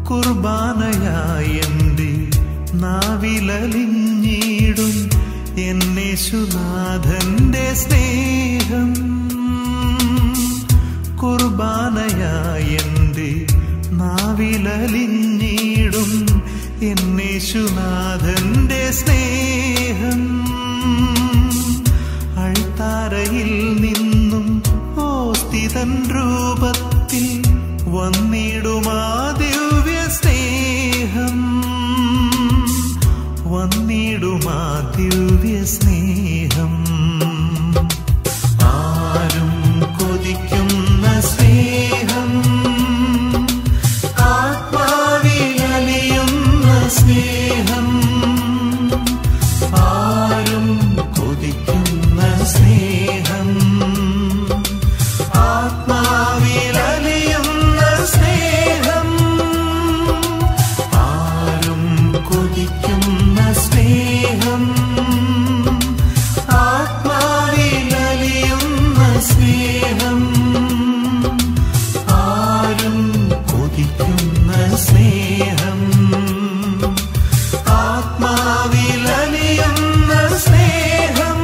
കുർബാനയായി എൻ്റെ നാവിലലിഞ്ഞിടും എന്നേശുനാഥന്റെ സ്നേഹം കുർബാനയായി എൻ്റെ നാവിലലിഞ്ഞിടും എന്നേശുനാഥന്റെ സ്നേഹം അൾത്താരയിൽ നിന്നും ഓസ്തിതൻ രൂപത്തിൽ വന്നിടുമാ ദിവ്യ സ്നേഹം വന്നിടുമാ ദിവ്യ സ്നേഹം ആരും കൊതിക്കുന്ന സ്നേഹം ആത്മാവിലലിയുന്ന സ്നേഹം ആരും കൊതിക്കുന്ന സ്നേഹം ആത്മാവിലലിയുന്ന സ്നേഹം ആരും കൊതിക്കുന്ന സ്നേഹം ആത്മാവിലലിയുന്ന സ്നേഹം ആരും കൊതിക്കുന്ന സ്നേഹം ആത്മാവിലലിയുന്ന സ്നേഹം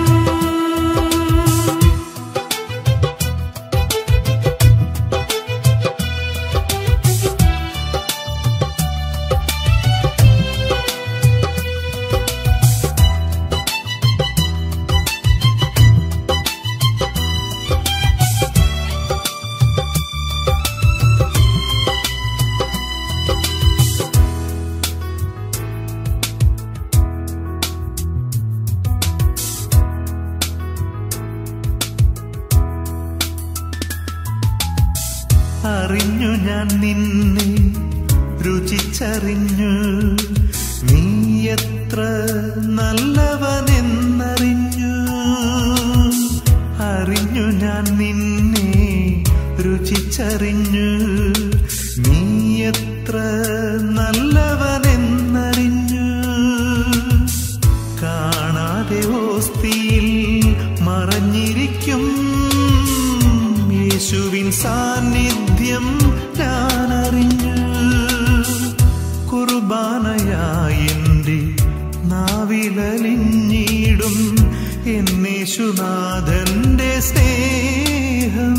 അറിഞ്ഞു ഞാൻ നിന്നെ രുചിച്ചറിഞ്ഞു നീ എത്ര നല്ലവനെന്നറിഞ്ഞു അറിഞ്ഞു ഞാൻ നിന്നെ രുചിച്ചറിഞ്ഞു നീ എത്ര നല്ലവനെന്നറിഞ്ഞു കാണാതെ ഓസ്തിയിൽ മറഞ്ഞിരിക്കും യേശുവിൻ സാന്നിധ്യം ഞാൻ അറിഞ്ഞു കുർബാനയായി എൻ്റെ നാവിലലിഞ്ഞിടും എന്നേശുനാഥന്റെ സ്നേഹം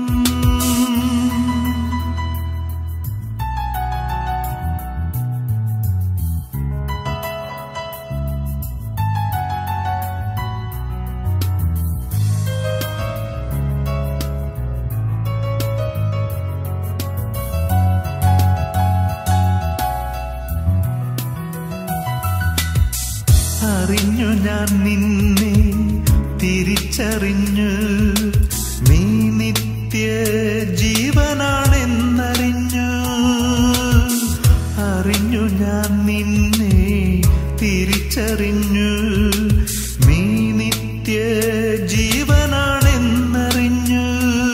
അറിഞ്ഞു ഞാൻ നിന്നെ തിരിച്ചറിഞ്ഞു നീ നിത്യ ജീവനാണെന്നറിഞ്ഞു അറിഞ്ഞു ഞാൻ നിന്നെ തിരിച്ചറിഞ്ഞു നീ നിത്യ ജീവനാണെന്നറിഞ്ഞു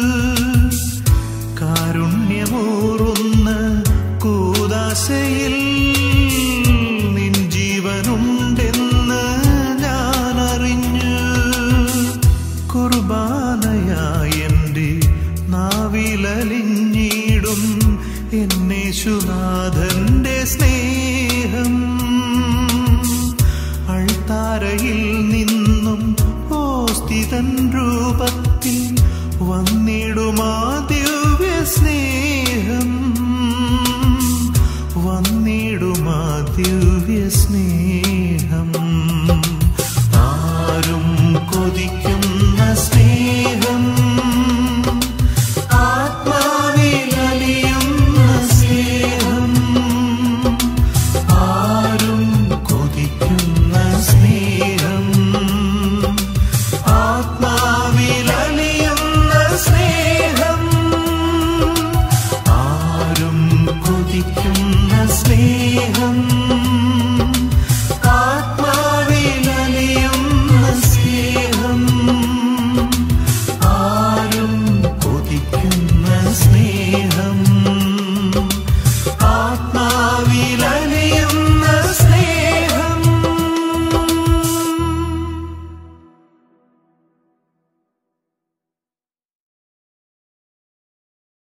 കാരുണ്യമൂറുന്ന കൂതാശയിൽ നിൻ ജീവനുണ്ടെന്ന് ഞാൻ അറിഞ്ഞു കുർബാനയായി എൻ്റെ നാവിലലിഞ്ഞ